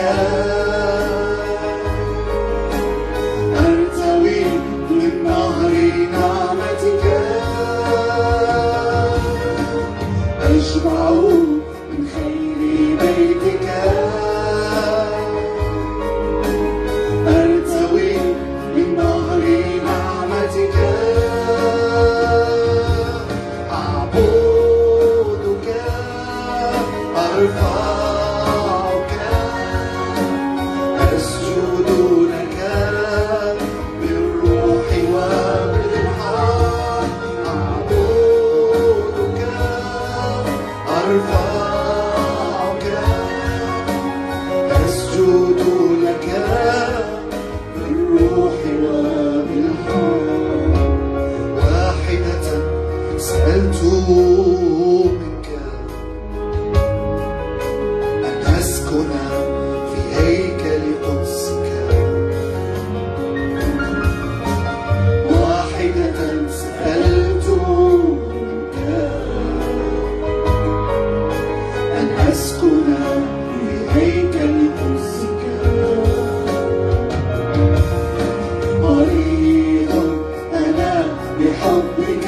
أرتوي من نهر نعمتك أشبع من خير بيتك أرتوي من نهر نعمتك أعبدك أرفعك أسجد لك بالروح وبالحق أعبدك أرفعك أسجد لك بالروح وبالحق واحدة سألت منك أن أسكن في هيكل قدسك واحدة سألت منك أن أسكن في هيكل قدسك مريض أنا بحبك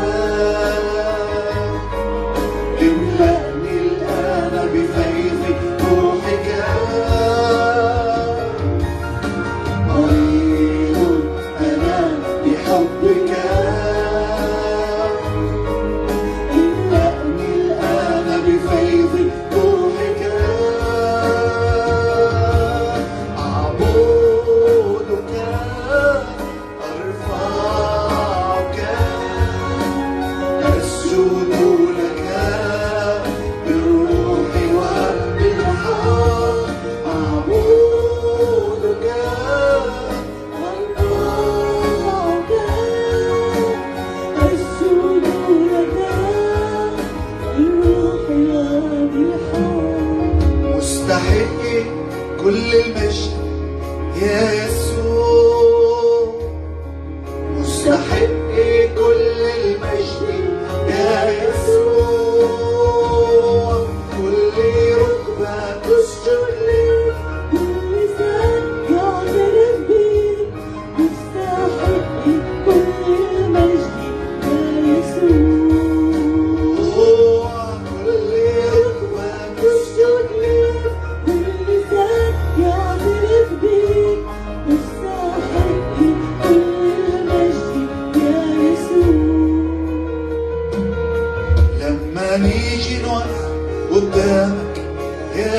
املأني الآن بفيض روحك مريض أنا بحبك املأني الآن بفيض روحك أعبدك أرفعك أسجد لك بالروح وبالحق أعبدك أرفعك أسجد لك بالروح وبالحق مستحق كل المجد يا يسوع مستحق كل المجد يا يسوع كل ركبة تسجد لك كل لسان يعترف بك مستحق كل المجد يا يسوع كل ركبة تسجد لك كل لسان يعترف بك مستحق كل المجد يا يسوع لما نيجي نقف قدامك يا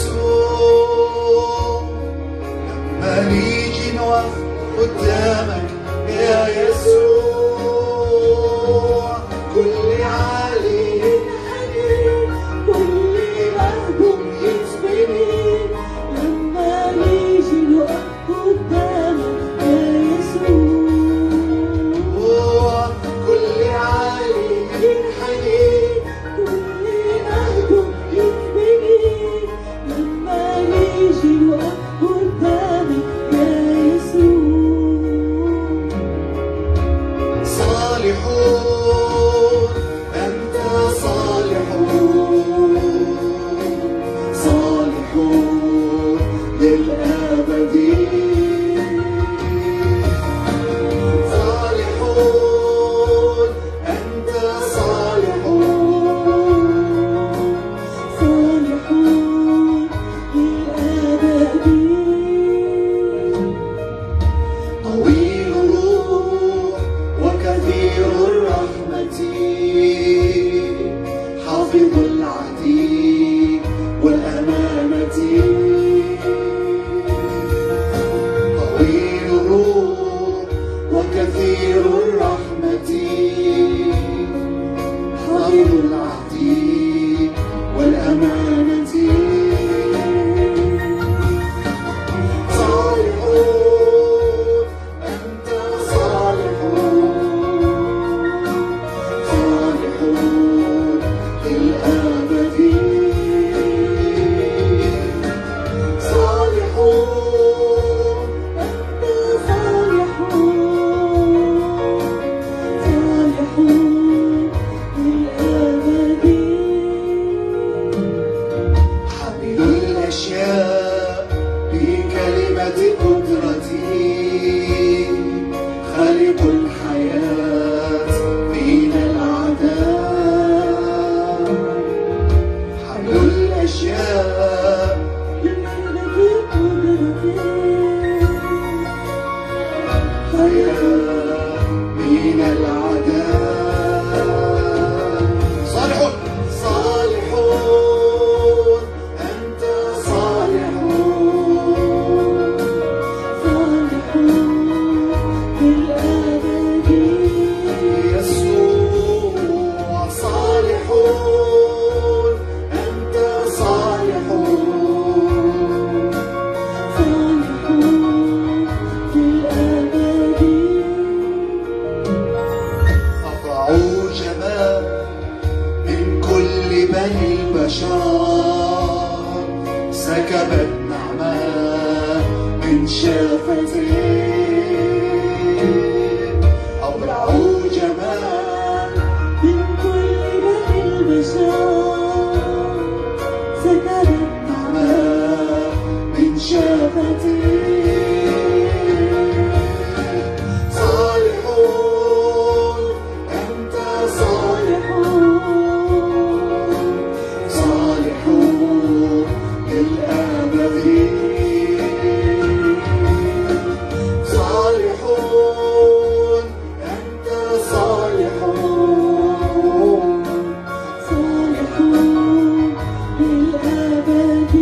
يسوع لما نيجي نقف قدامك يا يسوع كل عالي ينحني كل مهجوم يتبني لما نيجي نقف قدامك يا يسوع كل عالي ينحني كل مهجوم يتبني لما نيجي نقف قدامك يا يسوع صالحون أنت صالحون صالحون للأبد صالحون أنت صالحون صالحون للأبد طويل الروح وكثير الرحمة حافظ العهد والأمانة طويل الروح وكثير الرحمة حافظ العهد والأمانة صالحون أنت صالحون صالحون للأبد صالحون أنت صالحون صالحون للأبد بني البشر سكبت نعمة من شفتيه أبرعوا جمال من كل بني البشر سكبت نعمة من شفتيه صالحون أنت صالحون صالحون للأبد صالحون أنت صالحون صالحون للأبد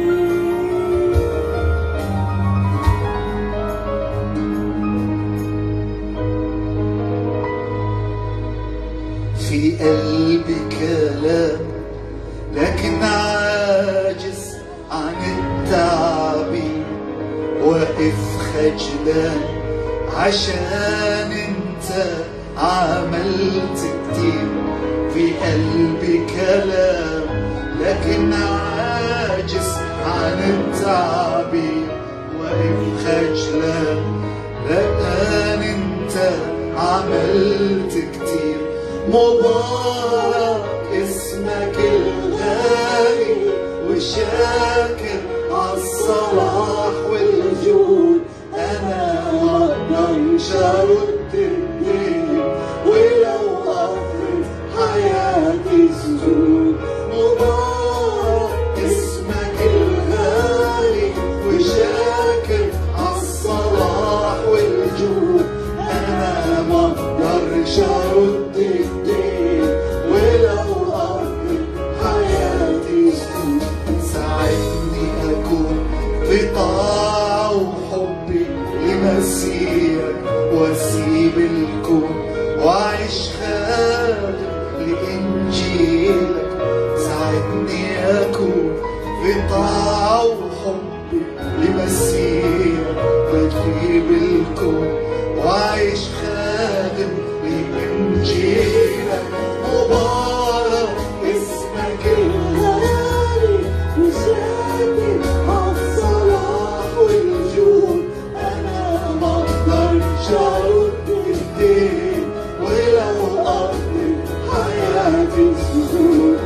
في قلبي كلام لكن عاجز عن التعبير واقف خجلان عشان انت عملت كتير في قلبي كلام لكن عاجز عن التعبير واقف خجلان لكن انت عملت كتير مبارك اسمك الغالي وشاكر عالصلاح والجود انا ما اقدرش ارد الدين ولو قضيت حياتي سجود مبارك اسمك الغالي وشاكر عالصلاح والجود انا ما اقدرش ارد الدين ولو قضيت حياتي سجود ساعدني اكون في طاعة وحبي لمسيرك واسيب الكون واعيش خادم لانجيلك ساعدني اكون في طاعة وحبي لمسيرك واسيب الكون واعيش خادم لانجيلك مبارك اسمك الغالي وشاكر الصلاح والجود انا ما اقدرش ارد الدين ولو قضيت حياتي سجود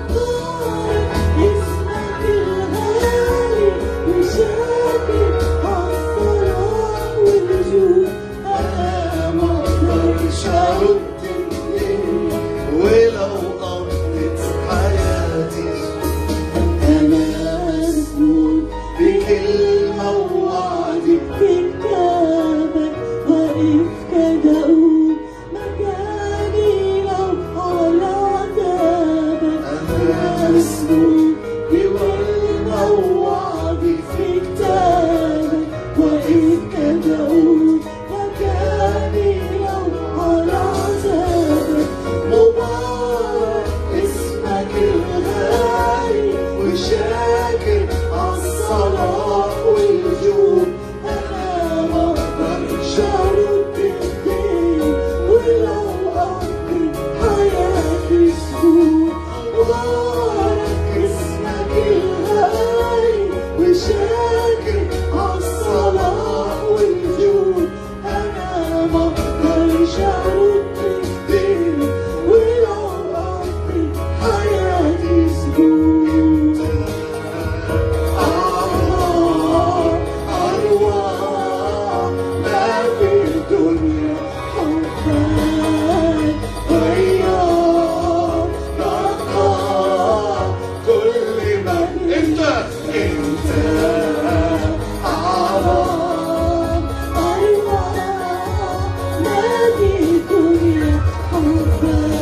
اسمك الغالي وشاكر عالصلاح والجود انا ما اقدرش ارد الدين ولو قضيت حياتي سجود انا مسنون بكلمه ووعدي في كتابك واقف كدؤوب مكاني لو على عذابك أنا مسنون بكلمة ووعدي في كتابك واقف كدؤوب مكاني لو على عذابك مبارك اسمك الغالي وشاكر عالصلاح والجود انا ما اقدرش ارد الدين ولو قضيت حياتي سجود مبارك اسمك الغالي وشاكر عالصلاح والجود انا ما اقدرش ارد الدين ولو قضيت حياتي سجود أرواح أرواح ما في الدنيا حبك غير نقى كل من انت انت أعظم أيوة ما في الدنيا حبك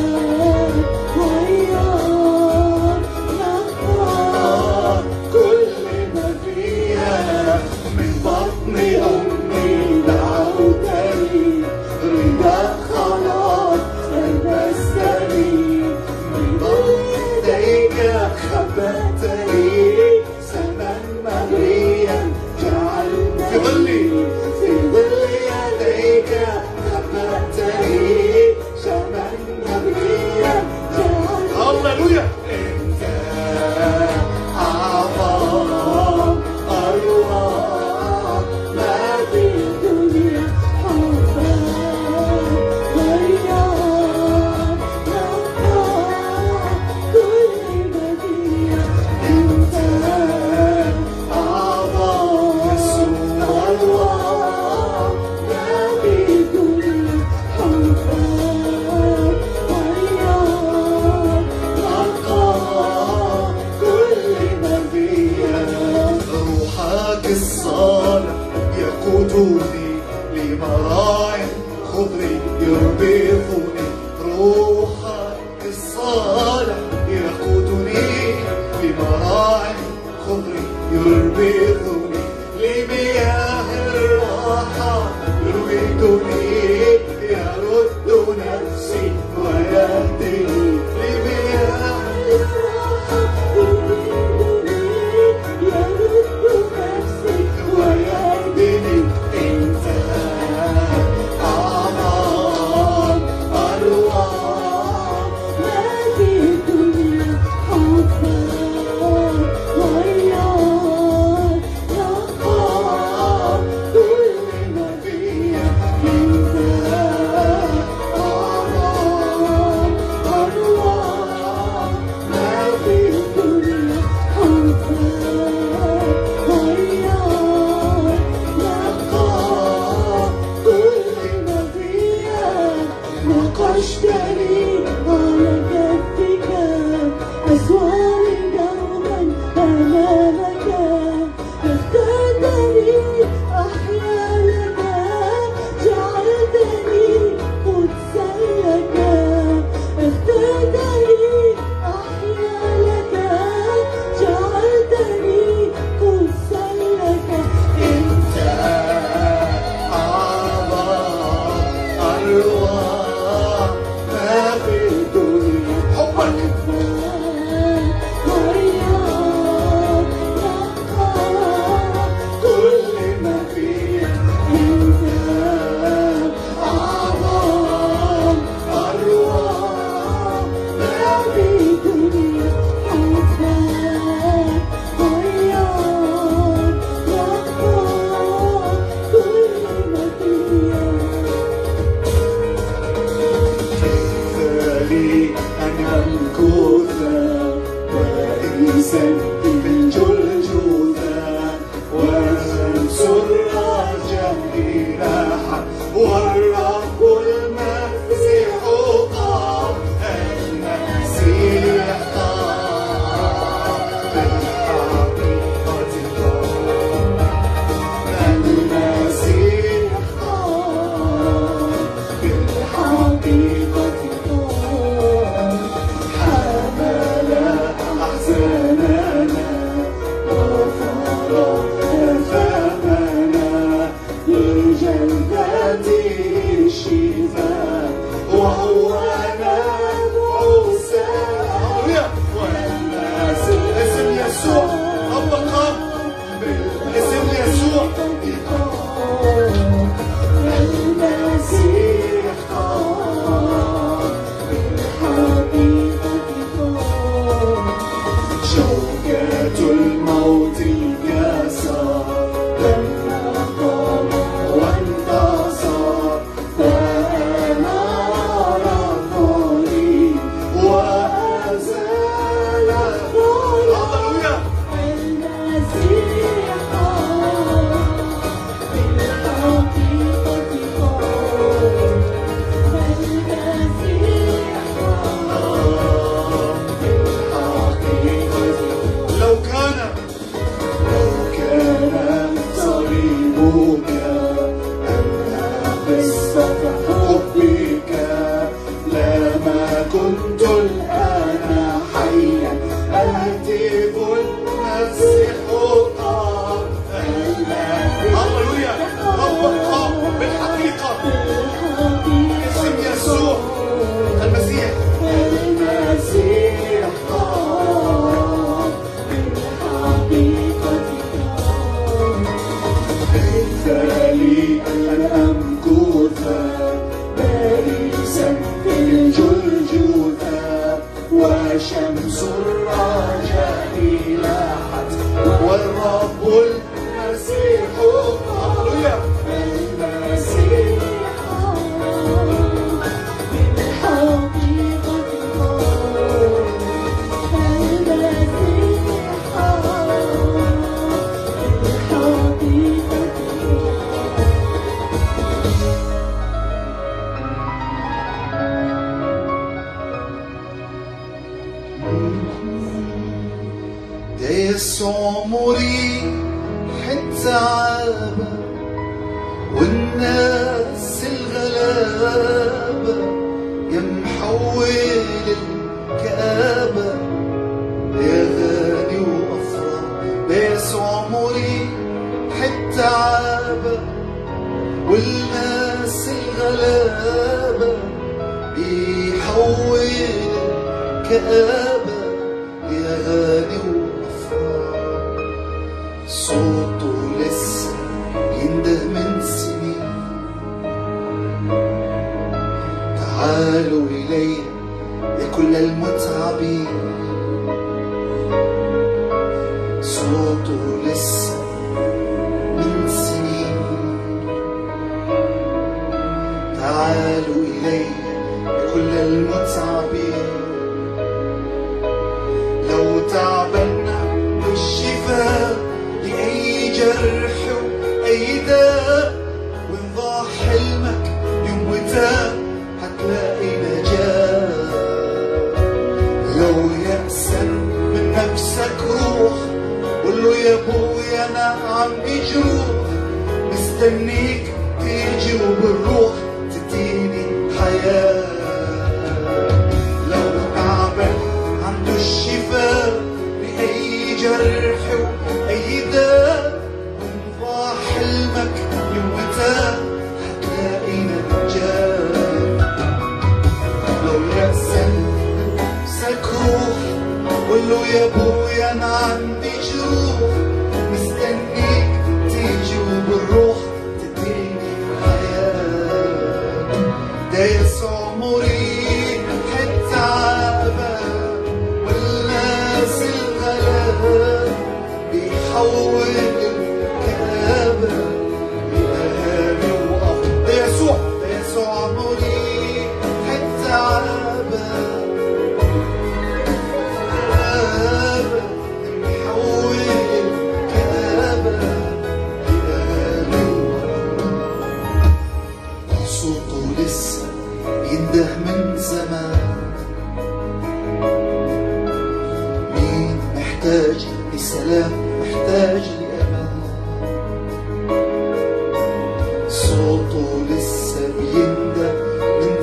غير نقى كل ما فيها من بطن أمي دعوتني رضا خلاص لبستني من ضمن يديك خبأتني سما مغريا جعلتني في ظلي في ظل يديك خبأتني سما مغريا جعلتني هللويا انت أمكثا بائسا من جلجوثا وانصر رجائي لاحا والرب المسيح قام المسيح قام بالحقيقة قام المسيح قام بالحقيقة قام حمل أحزاننا وفرق أثامنا لجنة الشفاء وهو نبع السماء والمسيح اسم يسوع الله قام باسم يسوع المسيح قام بالحقيقة قام شوكة الموت كسر لما قام وانتصر فأنار الطريق وأزال هللويا المسيح قام بالحقيقة قام المسيح قام بالحقيقة لو كان لو كان صليبك أنها قصة حبك لما كنت الآن حيا أهتف المسيح قام هللويا هو قام بالحقيقة اسم يسوع المسيح المسيح قام بالحقيقة قام كيف لي أن أمكث باريسا في الجلجثة وشمس الرجاء لاحت والرب المسيح هللويا المسيح ده يسوع مريح التعابة والناس الغلابة يا محول الكآبة يا غني وأفراح ده يسوع مريح التعابة والناس الغلابة بيحول الكآبة يا غالي وأفراح صوته لسه ينده من سنين تعالوا إلي يا كل المتعبين صوته لسه من سنين تعالوا إلي يا كل المتعبين لو تعبنا بالشفاء لأي جرح وأي داء وإن ضاع حلمك يوم وتاب هتلاقي نجاة لو يأسا من نفسك روح قول له يا ابويا انا عندي جروح مستنيك تيجي وبالروح تديني حياه لو تعبان عنده الشفاء بأي جرح وأي داء وإن ضاع حلمك يوم وتاب هتلاقي نجاة لو يأسا نفسك روح قول له يا ابويا انا عندي جروح مستنيك تيجي وبالروح تديني حياه ده يسوع مريح التعابة والناس الغلابة بيحول الكآبة لأهالي وأرض ده يسوع ده يسوع مريح التعابة سلام محتاج لأمان صوته لسه بيندى من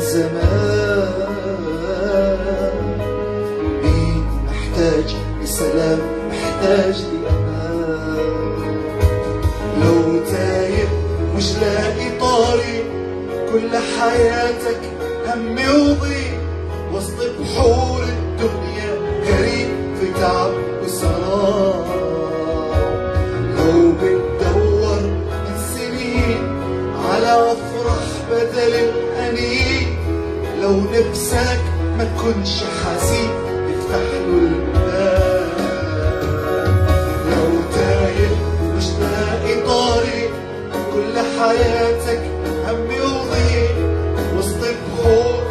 زمان مين محتاج لسلام محتاج لأمان لو تايه مش لاقي طريق كل حياتك هم وضيق وسط بحور الدنيا غريب في تعب وسراب لو بتدور من سنين على افرح بدل الانين لو نفسك ما تكونش حزين افتح له الباب لو تايه مش لاقي طريق كل حياتك هم وضيق وسط بحور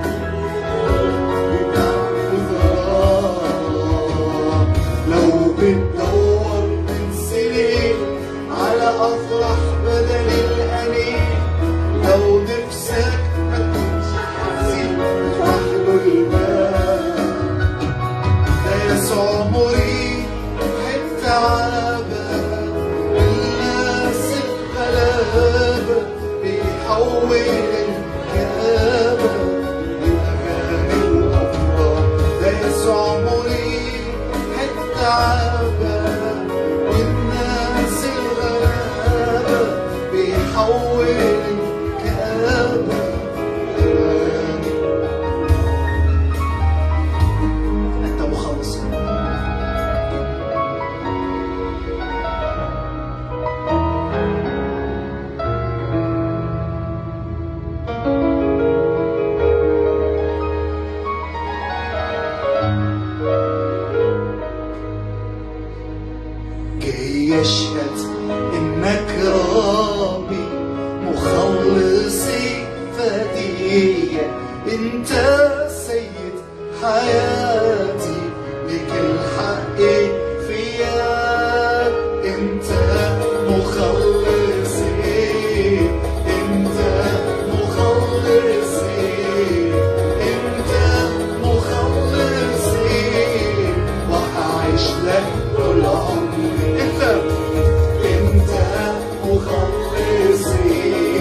لو بتدور من سنين على افرح بدل الانين لو نفسك ما تكونش حزين افتح له الباب ده يسوع مريد حتى عابة الناس الغلابة بيحول الكآبة لأغاني الأفراح ده يسوع مريد حتى عابة الناس الغلابة بيحول الكآبة لأغاني أنت مخلص جاي يشهد انك ربي مخلصي فدية انت سيد حياتي لك الحق فيا انت مخلصي انت مخلصي انت مخلصي وهعيش لك طول عمري انت انت مخلصي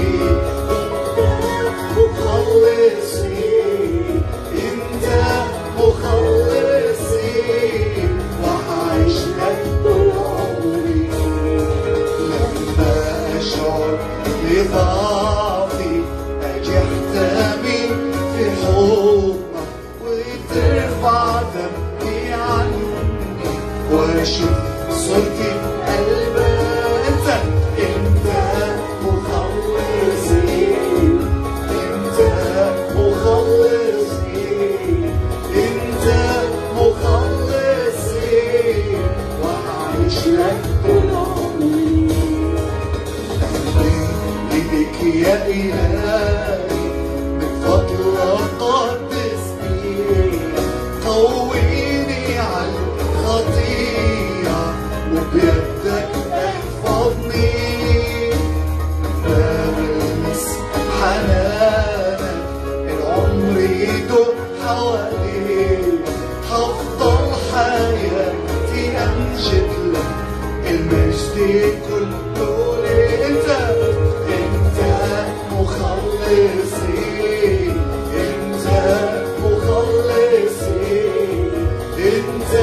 مخلصي انت مخلصي وهعيش لك طول عمري لما اشعر بضعفي اجي احتمي في حضنك وترفع ذنبي عني واشوف صورتي بقلبك انت انت مخلصي انت مخلصي انت مخلصي وهعيش لك طول عمري ايدك يا الهي من فضلك قدسني قويني على الخطيئة وبيدك احفظني بلمس حنانك العمر يدق حواليك هفضل حياتي امجد لك المجد كله ليك انت انت مخلصي انت مخلصي انت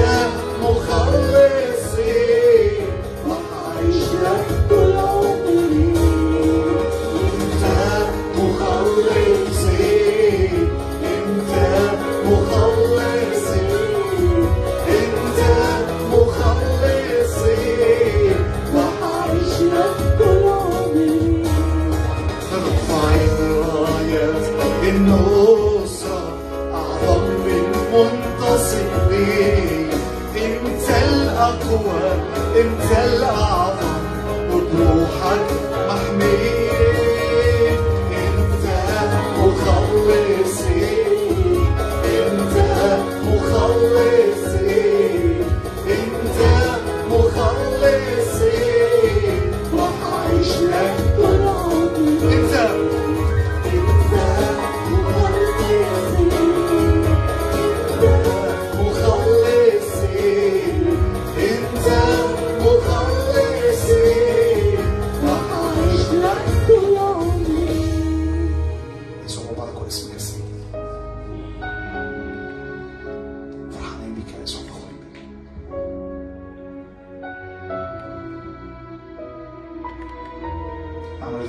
مخلصي وهعيش لك طول عمري انت مخلصي انت مخلصي انت مخلصي وهعيش لك طول عمري ارفعي راية النصرة أعظم من منتصر ليك أنت الأقوى أنت الأعظم وبروحك محمي أنت مخلصي أنت مخلصي أنت مخلصي وهعيش لك طول عمري أنت مخلصي انت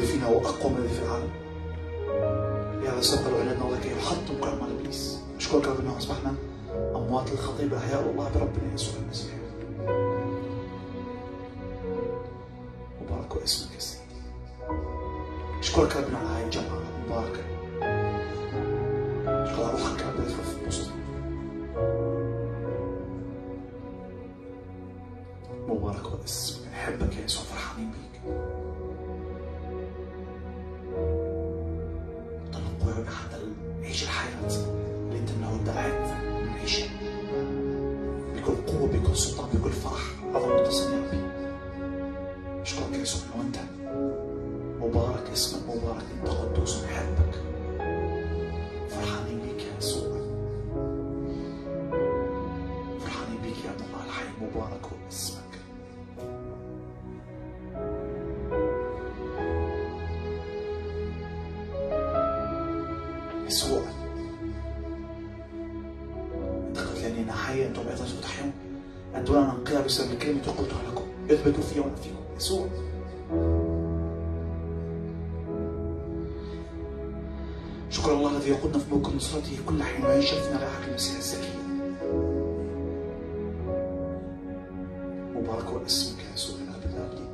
الذي فينا هو اقوى من الذي في العالم لهذا سبق لنا ولكي يحطم كل اعمال ابليس اشكرك رب انه اصبحنا اموات الخطيب احياء الله بربنا يسوع المسيح مبارك اسمك يا سيدي اشكرك ربنا على هاي الجمعه المباركه اشكر روحك رب يدخل في وسطنا مبارك اسمك نحبك يا يسوع فرحانين بيك طلقوا يا رب حتى نعيش الحياة اللي انت من اول دعيتنا نعيشها بكل قوة بكل سلطان بكل فرح عظم متصل يا ربي اشكرك يا يسوع انه انت مبارك اسمك مبارك انت قدوس نحبك فرحانين بيك يا يسوع فرحانين بيك يا ابن الله الحي مبارك هو اسمك يسوع انت قلت لي اني انا حي انتم ايضا سوف تحيون انتم انا انقيا بسبب الكلمه التي قلتها لكم اثبتوا في وانا فيكم يسوع شكر الله الذي يقودنا في موكب نصرته كل حين ويشفنا رائحة المسيح الزكي مبارك هو اسمك يا يسوع الاب الابدي